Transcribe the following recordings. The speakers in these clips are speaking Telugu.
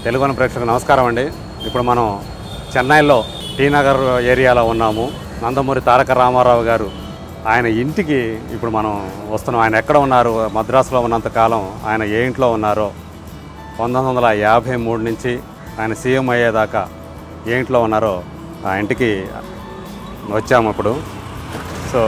తెలుగు వన్ ప్రేక్షకులకు నమస్కారం అండి ఇప్పుడు మనం చెన్నైలో టీ నగర్ ఏరియాలో ఉన్నాము నందమూరి తారక రామారావు గారు ఆయన ఇంటికి ఇప్పుడు మనం వస్తున్నాం ఆయన ఎక్కడ ఉన్నారు మద్రాసులో ఉన్నంత కాలం ఆయన ఏ ఇంట్లో ఉన్నారో పంతొమ్మిది వందల యాభై మూడు నుంచి ఆయన సీఎం అయ్యేదాకా ఏ ఇంట్లో ఉన్నారో ఆ ఇంటికి వచ్చాము ఇప్పుడు సో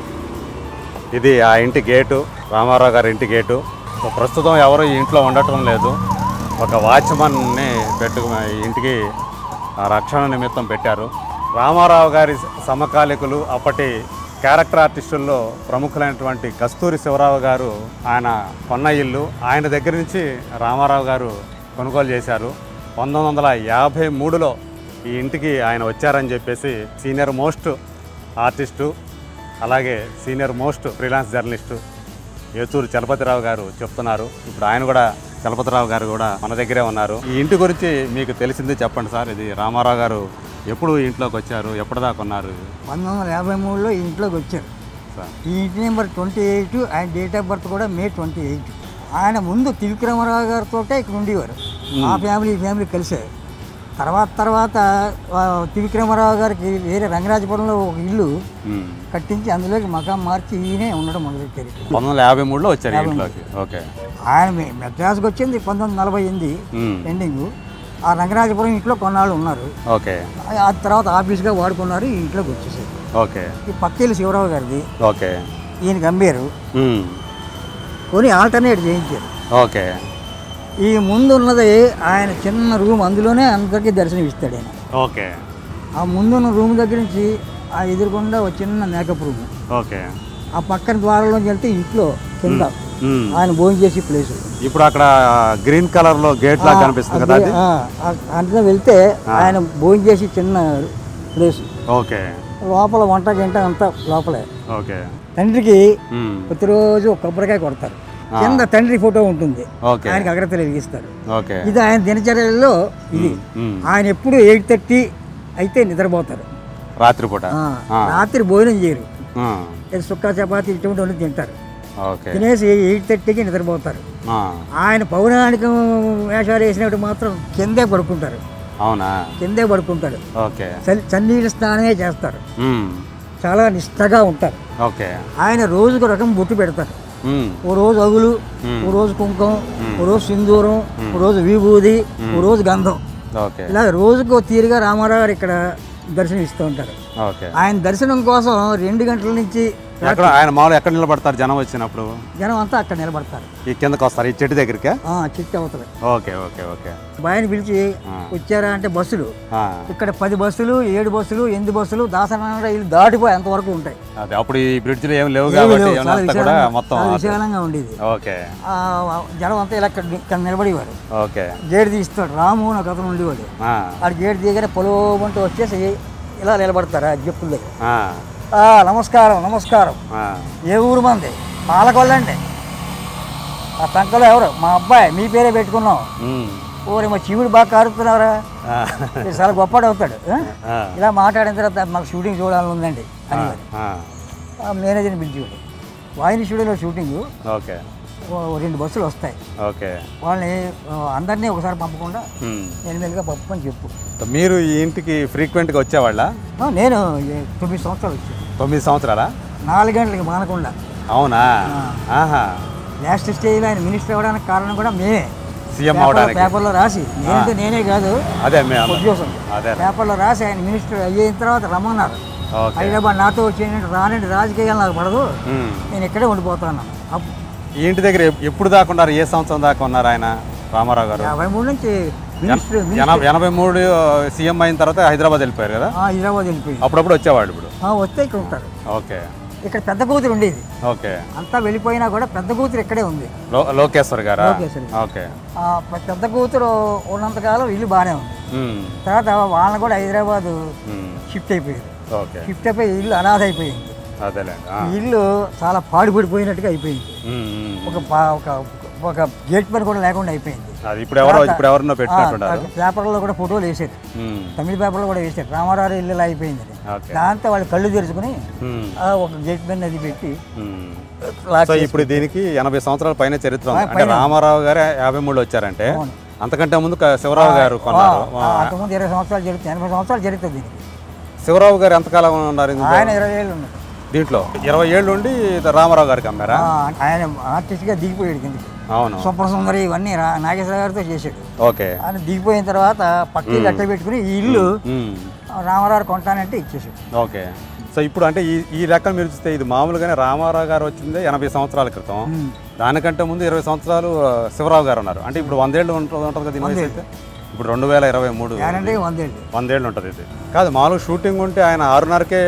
ఇది ఆ ఇంటి గేటు రామారావు గారి ఇంటి గేటు సో ప్రస్తుతం ఎవరు ఈ ఇంట్లో ఉండటం లేదు ఒక వాచ్మన్ని పెట్టు ఈ ఇంటికి ఆ రక్షణ నిమిత్తం పెట్టారు రామారావు గారి సమకాలికులు అప్పటి క్యారెక్టర్ ఆర్టిస్టుల్లో ప్రముఖులైనటువంటి కస్తూరి శివరావు గారు ఆయన కొన్న ఇల్లు ఆయన దగ్గర నుంచి రామారావు గారు కొనుగోలు చేశారు పంతొమ్మిది వందల యాభై మూడులో ఈ ఇంటికి ఆయన వచ్చారని చెప్పేసి సీనియర్ మోస్ట్ ఆర్టిస్టు అలాగే senior most freelance journalist Yechuru Chalapathi Rao గారు చెప్తున్నారు ఇప్పుడు ఆయన కూడా చలపతిరావు గారు కూడా మన దగ్గరే ఉన్నారు ఈ ఇంటి గురించి మీకు తెలిసింది చెప్పండి సార్ ఇది రామారావు గారు ఎప్పుడు ఈ ఇంట్లోకి వచ్చారు ఎప్పటిదాకా ఉన్నారు పంతొమ్మిది వందల యాభై మూడులో ఈ ఇంట్లోకి వచ్చారు సార్ ఈ ఇంటి నెంబర్ ట్వంటీ ఎయిట్ ఆయన డేట్ ఆఫ్ బర్త్ కూడా మే ట్వంటీ ఎయిట్ ఆయన ముందు త్రివిక్రమరావు గారితో ఇక్కడ ఉండేవారు ఆ ఫ్యామిలీ ఈ ఫ్యామిలీ కలిసే తర్వాత తర్వాత ఆ, త్రివిక్రమరావు గారికి వేరే రంగరాజపురంలో ఒక ఇల్లు ఉమ్. కట్టించి అందులోకి మకాం మార్చి ఈయనే ఉండడం మొదలెట్టారు ఇక్కడ పంతొమ్మిది వందల యాభై మూడులో వచ్చారు ఈ ఇంట్లోకి ఓకే ఆయన మె- మెడ్రాస్కి వచ్చింది పంతొమ్మిది వందల నలభై ఎనిమిది ఉమ్. ఎండింగ్ ఆ రంగరాజపురం ఇంట్లో కొన్నాళ్ళు ఉన్నారు ఓకే ఆ తర్వాత ఆఫీస్గా వాడుకున్నారు ఈ ఇంట్లోకి వచ్చేసారు ఓకే ఈ పక్కేళ్ళు శివరావు గారిది ఓకే ఈయన గంభీరు ఉమ్. కొని ఆల్టర్నేట్ చేయించారు ఓకే ఈ ముందు ఉన్నది ఆయన చిన్న రూమ్ అందులోనే అందరికీ దర్శనం ఇస్తాడు ఆయన ఓకే ఆ ముందున్న రూమ్ దగ్గర నుంచి ఆ ఎదురుకుండా ఒక చిన్న మేకప్ రూమ్ ఓకే ఆ పక్కన ద్వారంలోకి వెళ్తే ఇంట్లో కింద ఉమ్. ఆయన భోజనం చేసే ప్లేస్ ఇప్పుడు అక్కడ గ్రీన్ కలర్ లో గేట్ లాగా కనిపిస్తుంది కదా అది అందులో వెళ్తే ఆయన భోజనం చేసి చిన్న ప్లేస్ ఓకే లోపల వంట గంట అంతా లోపలే ఓకే తండ్రికి ఉమ్. ప్రతిరోజు ఒక కొబ్బరికాయ కొడతారు కింద తండ్రి ఫోటో ఉంటుంది ఓకే ఆయనకి అగ్రతలు వెలిగిస్తారు ఓకే ఇది ఆయన దినచర్యల్లో ఇది ఉమ్. ఆయన ఎప్పుడు ఎయిట్ థర్టీ అయితే నిద్రపోతారు రాత్రిపూట ఆ, ఆ. రాత్రి భోజనం చేయరు ఆ. ఇది సుక్క చపాతి ఇటువంటి వండి తింటారు ఓకే తినేసి ఎయిట్ థర్టీకి నిద్రపోతారు ఆ. ఆయన పౌరాణిక వేషాలు వేసినప్పుడు మాత్రం కిందే పడుకుంటారు అవునా కిందే పడుకుంటారు ఓకే చల్- చన్నీళ్ళ స్నానమే చేస్తారు ఉమ్. చాలా నిష్టగా ఉంటారు ఓకే ఆయన రోజుకు రకం బొట్టు పెడతారు ఉమ్. ఓ రోజు అగులు మ్మ్. ఓ రోజు కుంకుమ ఓ రోజు సింధూరం ఓ రోజు విభూది ఓ రోజు గంధం ఓకే ఇలా రోజుకు ఓ తీరుగా రామారావు గారు ఇక్కడ దర్శనం ఇస్తూ ఉంటారు ఓకే ఆయన దర్శనం కోసం రెండు గంటల నుంచి ఎక్కడ ఆయన మామూలు ఎక్కడ నిలబడతారు జనం వచ్చినప్పుడు జనం అంతా అక్కడ నిలబడతారు ఈ కిందకి వస్తారు ఈ చెట్టు దగ్గరికి ఆ, చిట్టి అవతల ఓకే ఓకే ఓకే బాయని పిలిచి ఆ. వచ్చారా అంటే బస్సులు ఆ. ఇక్కడ పది బస్సులు ఏడు బస్సులు ఎనిమిది బస్సులు దాసనారాయణ ఇల్లు దాటిపోయి అంతవరకు ఉంటాయి అదే అప్పుడు ఈ బ్రిడ్జ్లు ఏం లేవు ఏమీ కాబట్టి లేవు, ఏమన్నా చాలా అంతా కూడా విశాలంగా- మొత్తం చాలా విశాలంగా ఉండేది ఓకే ఆ, జనం అంతా ఇలా ఇక్కడ ఇక్కడ నిలబడేవారు ఓకే గేట్ తీస్తాడు రాము నాకు అతను ఉండేవాడు ఆ. ఆ గేట్ దిగనే పొలవమంటూ వచ్చేసి ఇలా నిలబడతారు ఆ చెప్పుల దగ్గర ఆ. ఆ, నమస్కారం నమస్కారం ఆ. ఏ ఊరు మంది పాలకొల్లండి ఆ సంకలో ఎవరు మా అబ్బాయి మీ పేరే పెట్టుకున్నాం ఉమ్. ఓరి మా శివుడు బాగా కారుతున్నారా ఆ. ఇది చాలా గొప్పడు అవుతాడు ఆ? ఆ. ఇలా మాట్లాడిన తర్వాత మాకు షూటింగ్ చూడాలని ఉందండి అని ఆ. ఆ మేనేజర్ని పిలిచేవాడు వాయిని స్టూడియోలో షూటింగ్ ఓకే రెండు బస్సులు వస్తాయి ఓకే వాళ్ళని ఆ, అందరినీ ఒకసారి పంపకుండా ఉమ్. నేను మెల్లిగా పంపని చెప్పు మీరు ఈ ఇంటికి ఫ్రీక్వెంట్గా వచ్చేవాళ్ళ ఆ, నేను ఈ తొమ్మిది సంవత్సరాలు వచ్చాను తొమ్మిది సంవత్సరాలా నాలుగు గంటలకి మానకుండా అవునా ఆహా లాస్ట్ స్టేజ్లో ఆయన మినిస్టర్ అవ్వడానికి కారణం కూడా మేమే సీఎం పేపర్లో- అవడానికి పేపర్లో రాసి నేనంటే నేనే కాదు అదే మే ఉద్యోగం అదే పేపర్లో రాసి ఆయన మినిస్టర్ అయిన తర్వాత రమ్మన్నారు ఓకే హైదరాబాద్ నాతో వచ్చేయండి రానండి రాజకీయాలు నాకు పడదు ఉమ్. నేను ఇక్కడే ఉండిపోతాను అప్పుడు ఈ ఇంటి దగ్గర ఎప్- ఎప్పుడు దాకా ఉన్నారు ఏ సంవత్సరం దాకా ఉన్నారు ఆయన రామారావు గారు యాభై మూడు నుంచి మినిస్టర్ ఎన- ఎనభై మూడు సీఎం అయిన తర్వాత హైదరాబాద్ వెళ్ళిపోయారు కదా ఆ, హైదరాబాద్ వెళ్ళిపోయింది అప్పుడప్పుడు వచ్చేవాళ్ళు ఇప్పుడు ఆ, వస్తే ఇక్కడ ఉంటారు ఓకే ఇక్కడ పెద్ద కూతురు ఉండేది ఓకే అంతా వెళ్ళిపోయినా కూడా పెద్ద కూతురు ఇక్కడే ఉంది లో లోకేశ్వర్ గారా లోకేశ్వరి. ఓకే ఆ, పె- పెద్ద కూతురు ఉన్నంతకాలం ఇల్లు బాగానే ఉంది ఉమ్. తర్వాత వాళ్ళని కూడా హైదరాబాద్ ఉమ్. షిఫ్ట్ అయిపోయింది ఓకే షిఫ్ట్ అయిపోయి ఇల్లు అనాథ అయిపోయింది అదేలేండి ఆ. ఈ ఇల్లు చాలా పాడుపడిపోయినట్టుగా అయిపోయింది ఉమ్, ఉమ్. ఒక పా- ఒక ఒక గేట్ పని కూడా లేకుండా అయిపోయింది అది ఇప్పుడు ఎవరో ఇప్పుడు ఎవరినో పెట్టినట్టున్నారు ఆ, పేపర్లో కూడా ఫోటోలు వేసారు ఉమ్. తమిళ పేపర్లో కూడా వేసారు రామారావు ఇల్లు ఇలా అయిపోయింది అని. ఓకే దాంతో వాళ్ళు కళ్ళు తెరుచుకుని ఉమ్. ఆ, ఒక గేట్ పని అది పెట్టి ఉమ్. లాక్ సో ఇప్పుడు దీనికి ఎనభై సంవత్సరాల పైన చరిత్ర ఉంది ఆ, అంటే పైన. రామారావు గారు యాభై మూడు వచ్చారంటే అవును. అంతకంటే ముందు క- శివరావు గారు కొన్నారు ఆ, అంతకుముందు ఇరవై సంవత్సరాలు జరుగుతుంది ఎనభై సంవత్సరాలు జరుగుతుంది దీనికి శివరావు గారు ఎంతకాలం ఉన్నారు ఇందులో? ఆయన ఇరవై ఏళ్ళు ఉన్నాడు దీంట్లో ఇరవై ఏళ్ళు ఉండి ఇది రామారావు గారికి అమ్మారా ఆ, ఆయన ఆర్టిస్ట్గా దిగిపోయాడు కిందకి అవును సుప్ర సుందరి ఇవన్నీ రా నాగేశ్వర గారితో చేశాడు ఓకే ఆయన దిగిపోయిన తర్వాత పక్కకి గట్ట పెట్టుకుని ఈ ఇల్లు మ్మ్. రామారావు కొంటానంటే ఇచ్చేసాడు ఓకే సో ఇప్పుడు అంటే ఈ ఈ లెక్క మీరు చూస్తే ఇది మామూలుగానే రామారావు గారు వచ్చింది ఎనభై సంవత్సరాల క్రితం ఉమ్. దానికంటే ముందు ఇరవై సంవత్సరాలు ఆ, శివరావు గారు ఉన్నారు అంటే ఇప్పుడు వందేళ్ళు ఉంటుంది ఉంటుంది కదా దీని వయసు అయితే ఇప్పుడు రెండు వేల ఇరవై మూడు గ్యారంటీ వందేళ్ళు వందేళ్ళు ఉంటుంది ఇది కాదు మామూలుగా షూటింగ్ ఉంటే ఆయన ఆరున్నరకే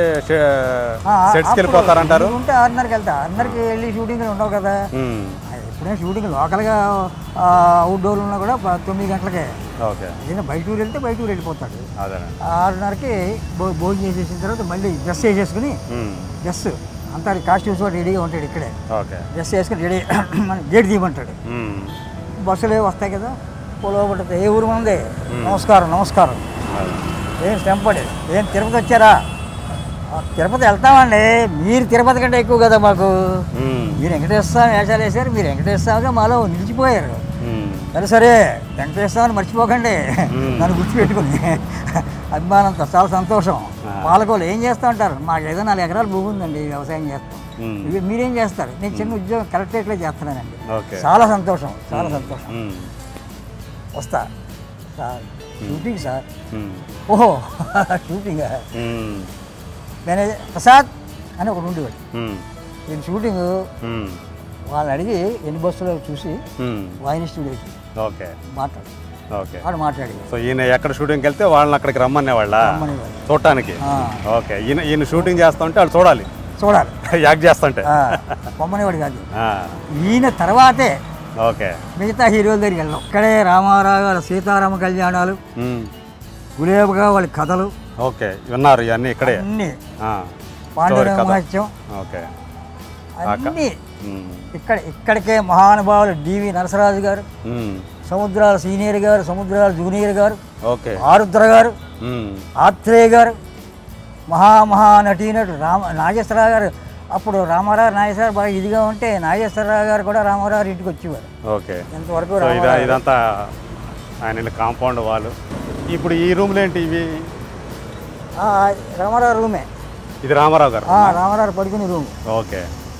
ఆ, సెట్స్కి అప్పుడు వెళ్ళిపోతారంటారు షూటింగ్ ఉంటే ఆరున్నరకి వెళ్తా ఆరున్నరకి వెళ్ళి షూటింగ్లు ఉండవు కదా మ్మ్. ఎప్పుడైనా షూటింగ్ లోకల్గా అవుట్డోర్ ఉన్నా కూడా ప- తొమ్మిది గంటలకే ఓకే ఏదైనా బయట ఊరు వెళ్తే బయట ఊరు వెళ్ళిపోతాడు అదేనండి ఆరున్నరకి భో భోజనం చేసేసిన తర్వాత మళ్ళీ డ్రెస్ వేసేసుకుని మ్మ్. డ్రెస్ అంతా కాస్ట్యూమ్స్ కూడా రెడీగా ఉంటాడు ఇక్కడే ఓకే డ్రెస్ వేసుకుని రెడీ మన గేట్ తీయమంటాడు మ్మ్. బస్సులు ఏవి వస్తాయి కదా పొలవ పడుతుంది ఏ ఊరు ఉంది నమస్కారం నమస్కారం అదే. ఏం స్టెంపడి ఏం తిరుపతి వచ్చారా ఆ, తిరుపతి వెళ్తామండి మీరు తిరుపతి కంటే ఎక్కువ కదా మాకు మ్మ్. మీరు వెంకటేశ్వర స్వామి వేషాలు వేశారు మీరు వెంకటేశ్వర స్వామిగా మాలో నిలిచిపోయారు మ్మ్. సరే సరే వెంకటేశ్వర స్వామిని మర్చిపోకండి మ్మ్. నన్ను గుర్తుపెట్టుకుని అభిమానంతో చాలా సంతోషం ఆ. పాలకోలు ఏం చేస్తూ ఉంటారు మాకు ఏదో నాలుగు ఎకరాల భూమి ఉందండి వ్యవసాయం చేస్తాం మ్మ్. ఇవి మీరేం చేస్తారు నేను చిన్న ఉద్యోగం కలెక్టరేట్లో చేస్తున్నానండి ఓకే చాలా సంతోషం చాలా సంతోషం మ్మ్. వస్తా సార్ షూటింగ్ సార్ మ్మ్. ఓహో షూటింగ్ మ్మ్. మేనేజర్ ప్రసాద్ అని ఒకడు ఉండేవాడు మ్మ్. నేను షూటింగ్ మ్మ్. వాళ్ళని అడిగి ఎన్ని బస్సులో చూసి మ్మ్. వాయిని స్టూడియోకి ఓకే మాట్లాడు ఓకే వాడు మాట్లాడి సో ఈయన ఎక్కడ షూటింగ్కి వెళ్తే వాళ్ళని అక్కడికి రమ్మనే వాళ్ళ రమ్మనేవాడు. చూడటానికి ఆ. ఓకే ఈయన ఈయన షూటింగ్ చేస్తా ఉంటే వాళ్ళు చూడాలి చూడాలి యాక్ట్ చేస్తుంటే ఆ, పొమ్మనేవాడు కాదు ఆ. ఈయన తర్వాతే ఓకే మిగతా హీరోల దగ్గరికి వెళ్ళాం ఇక్కడే రామారావు గారి సీతారామ కళ్యాణాలు మ్మ్. గులేబుగా వాళ్ళ కథలు ఓకే విన్నారు ఇవన్నీ ఇక్కడే అన్నీ ఆ. పాండురంగ కథ. మహత్యం ఓకే అన్నీ మ్మ్. ఇక్కడ ఇక్కడికే మహానుభావులు డివి నరసరాజు గారు మ్మ్. సముద్రాల సీనియర్ గారు సముద్రాల జూనియర్ గారు ఓకే ఆరుద్ర గారు మ్మ్. ఆత్రేయ గారు మహామహా నటీనటుడు రామ నాగేశ్వరరావు గారు అప్పుడు రామారావు నాగేశ్వరరావు బాగా ఇదిగా ఉంటే నాగేశ్వరరావు గారు కూడా రామారావు గారి ఇంటికి వచ్చేవారు ఓకే ఎంతవరకు సో ఇదా రామారావు ఇదంతా ఆయన కాంపౌండ్ వాళ్ళు ఇప్పుడు ఈ రూమ్లు ఏంటి ఇవి ఆ, రామారావు రూమే ఇది రామారావు గారు ఆ, రామారావు పడుకునే రూమ్ ఓకే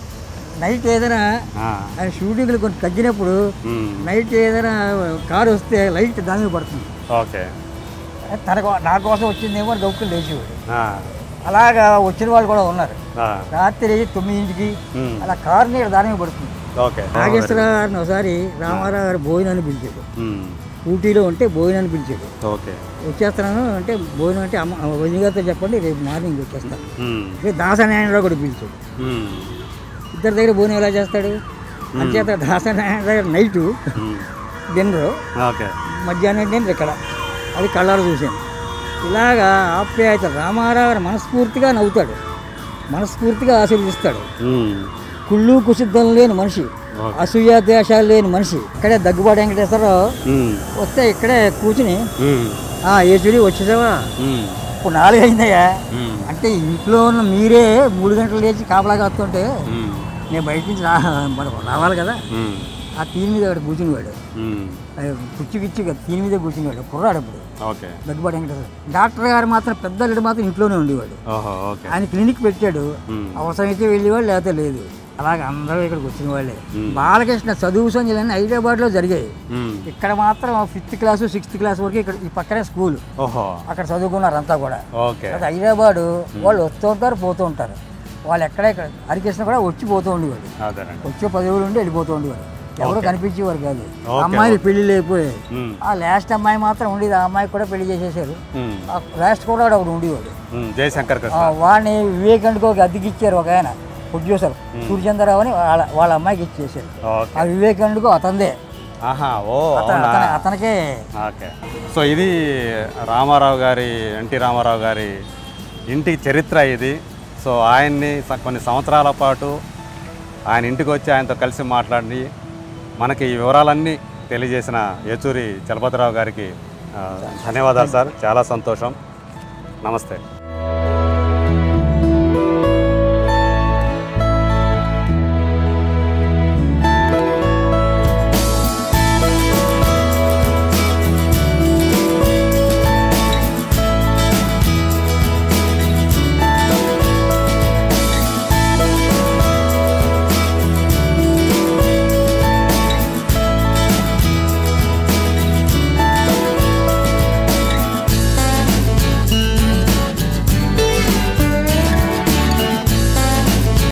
నైట్ ఏదైనా ఆ. ఆయన షూటింగ్లు కొంచెం తగ్గినప్పుడు మ్మ్. నైట్ ఏదైనా కారు వస్తే లైట్ దాని మీద పడుతుంది ఓకే తన కో- నా కోసం వచ్చిందేమో అని గౌక్కులు లేచేవాడు ఆ. అలాగా వచ్చిన వాళ్ళు కూడా ఉన్నారు ఆ. రాత్రి తొమ్మిదింటికి మ్మ్. అలా కారు నీడ దాని మీద పడుతుంది ఓకే నాగేశ్వరరావు గారిని ఒకసారి రామారావు గారు భోజనాన్ని పిలిచాడు మ్మ్. ఊటీలో ఉంటే భోజనాన్ని పిలిచాడు ఓకే వచ్చేస్తున్నాను అంటే భోజనం అంటే అమ్మ వదిన గారితో చెప్పండి రేపు మార్నింగ్ వచ్చేస్తాను మ్మ్. రేపు దాసనారాయణరావు కూడా పిలిచాడు మ్మ్. ఇద్దరి దగ్గర భోజనం ఎలా చేస్తాడు అంచేత దాసనారాయణ గారు నైటు మ్మ్. డిన్నరు ఓకే మధ్యాహ్నం డిన్నర్ ఇక్కడ అది కళ్ళారు చూశాను ఇలాగా ఆప్యాయత రామారావు గారు మనస్ఫూర్తిగా నవ్వుతాడు మనస్ఫూర్తిగా ఆశీర్వదిస్తాడు మ్మ్. కుళ్ళు కుసిద్ధం లేని మనిషి ఓకే. అసూయ ద్వేషాలు లేని మనిషి ఇక్కడే దగ్గుబాటి వెంకటేశ్వరరావు మ్మ్. వస్తే ఇక్కడే కూర్చుని మ్మ్. ఆ ఏచుడి వచ్చేసావా మ్మ్. ఇప్పుడు నాలుగు అయిందయ్యా మ్మ్. అంటే ఇంట్లో ఉన్న మీరే మూడు గంటలు లేచి కాపలా కాస్తుంటే మ్మ్. నేను బయట నుంచి రా మరి రావాలి కదా మ్మ్. ఆ తీని మీద వాడు కూర్చునేవాడు మ్మ్. కుచ్చి కుచ్చి తీని మీద కూర్చునేవాడు కుర్రాడు అప్పుడు ఓకే దగ్గుబాటి వెంకటేశ్వర డాక్టర్ గారు మాత్రం పెద్ద అల్లుడు మాత్రం ఇంట్లోనే ఉండేవాడు ఓహో ఓకే ఆయన క్లినిక్ పెట్టాడు మ్మ్. అవసరమైతే వెళ్ళేవాడు లేకపోతే లేదు అలాగే అందరూ ఇక్కడికి వచ్చిన వాళ్ళే మ్మ్. బాలకృష్ణ చదువు సంజలన్నీ హైదరాబాద్లో జరిగాయి మ్మ్. ఇక్కడ మాత్రం ఫిఫ్త్ క్లాసు సిక్స్త్ క్లాస్ వరకు ఇక్కడ ఈ పక్కనే స్కూల్ ఓహో అక్కడ చదువుకున్నారు అంతా కూడా ఓకే తర్వాత హైదరాబాదు వాళ్ళు వస్తూ ఉంటారు పోతూ ఉంటారు వాళ్ళు ఎక్కడ ఇక్కడ హరికృష్ణ కూడా వచ్చి పోతూ ఉండేవాడు అదేనండి వచ్చే పది రోజులు ఉండి వెళ్ళిపోతూ ఉండేవాడు ఎవరు కనిపించేవారు కాదు ఓకే, అమ్మాయిలు పెళ్లి లేకపోయాయి మ్మ్. ఆ లాస్ట్ అమ్మాయి మాత్రం ఉండేది ఆ అమ్మాయికి కూడా పెళ్లి చేసేసారు మ్మ్. ఆ లాస్ట్ కూడా వాడు ఒకడు ఉండేవాడు మ్మ్. జయశంకర్ ఆ, కృష్ణ వాడిని వివేకానికి ఒక అద్దెకి ఇచ్చారు ఒక ఆయన ప్రొడ్యూసర్ సూర్యచంద్రరావు అని వాళ్ళ వాళ్ళ అమ్మాయికి ఇచ్చేసారు ఓకే ఆ వివేకానందకు అతందే ఆహా ఓ అతను అవునా అతను- అతనికే ఓకే సో ఇది రామారావు గారి ఎన్టీ రామారావు గారి ఇంటి చరిత్ర ఇది సో ఆయన్ని స- కొన్ని సంవత్సరాల పాటు ఆయన ఇంటికి వచ్చి ఆయనతో కలిసి మాట్లాడి మనకి ఈ వివరాలన్నీ తెలియజేసిన ఏచూరి చలపతిరావు గారికి ఆ, ధన్యవాదాలు సార్ చాలా సంతోషం నమస్తే